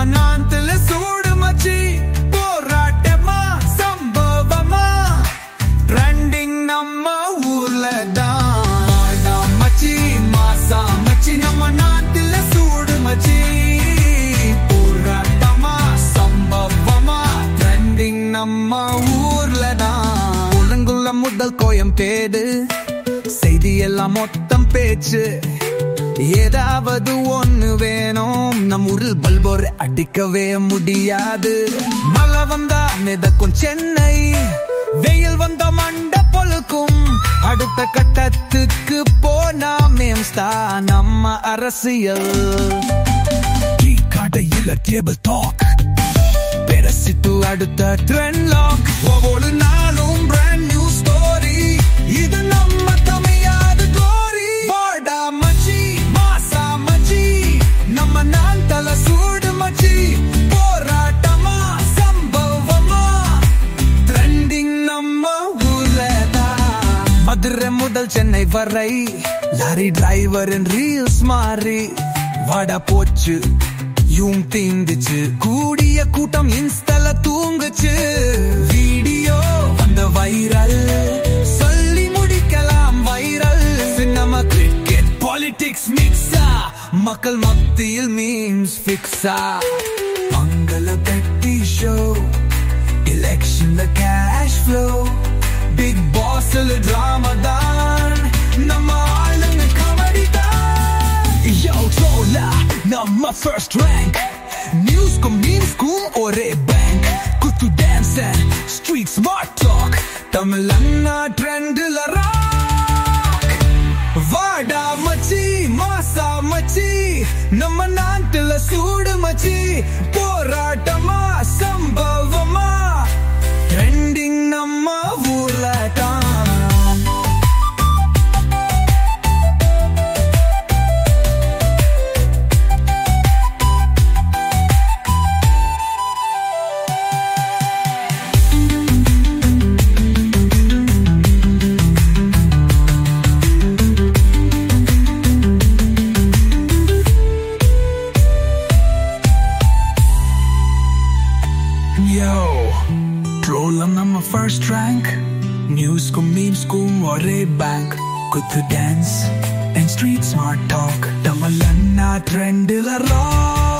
நம்ம நாட்டுல சூடு மச்சி போராட்டமா சம்பவமா ட்ரெண்டிங் நம்ம ஊர்ல தான் மச்சி மாசா மச்சி நம்ம நாட்டுல சூடு மச்சி போராட்டமா சம்பவமா ட்ரெண்டிங் நம்ம ஊர்ல தான் ஒழுங்குள்ள முதல் கோயம் தேடு செய்தி எல்லாம் மொத்தம் பேச்சு ஏதாவது ஒண்ணு வேணும் நம் ஊரில் பல்போர் அடிக்கவே முடியாது மழை வந்தா மிதக்கும் சென்னை வெயில் வந்த மண்ட பொழுக்கும் அடுத்த கட்டத்துக்கு போனா மேம்ஸ்தா நம்ம அரசியல் டீ கடையில் டேபிள் டாக் பெரசிட்டு அடுத்த ட்ரெண்ட் லாக் ஒவ்வொரு நாளும் பிராண்ட் நியூ ஸ்டோரி இது நம்ம தமிழாது கோரி வாடா மச்சி மாசா மச்சி நம்ம நான் தல சூடு மச்சி போராட்டமா சம்பவமா ட்ரெண்டிங் நம்ம ஊர்ல மதுரை முதல் சென்னை வரை லாரி டிரைவரின் ரீல்ஸ் மாறி வாடா போச்சு யும் தீந்துச்சு கூடிய கூட்டம் இன்ஸ்டல தூங்குச்சு வீடியோ வந்த வைரல் சொல்லி முடிக்கலாம் வைரல் சினிமா கிரிக்கெட் பாலிடிக்ஸ் மிக்ஸா மக்கள் மத்தியில் மீம்ஸ் ஃபிக்ஸா மங்கள பெட்டி ஷோ எலெக்ஷன்ல கேஷ் ஃப்ளோ பிக் பாஸ்ல டிராமா தான் நம்ம ஆளுங்க காமெடி தான் யோ சோலா நம்ம ஃபர்ஸ்ட் ரேங்க் நியூஸ்க்கும் மீம்ஸ்க்கும் ஒரே பேங்க் குத்து dance street smart talk Tamil அண்ணா ட்ரெண்ட்ல ராக் வாடா மச்சி மாசா மச்சி நம்ம நாட்டுல சூடு மச்சி போராட்டமா சம்பவமா ட்ரெண்டிங் நம்ம ஊர்ல தான் Yo, ட்ரோலம் நம்ம ஃபர்ஸ்ட் ரேங்க் நியூஸ்க்கும் மீம்ஸ்க்கும் ஒரே பேங்க் குத்து dance and street smart talk Tamil அண்ணா ட்ரெண்டில் ராக்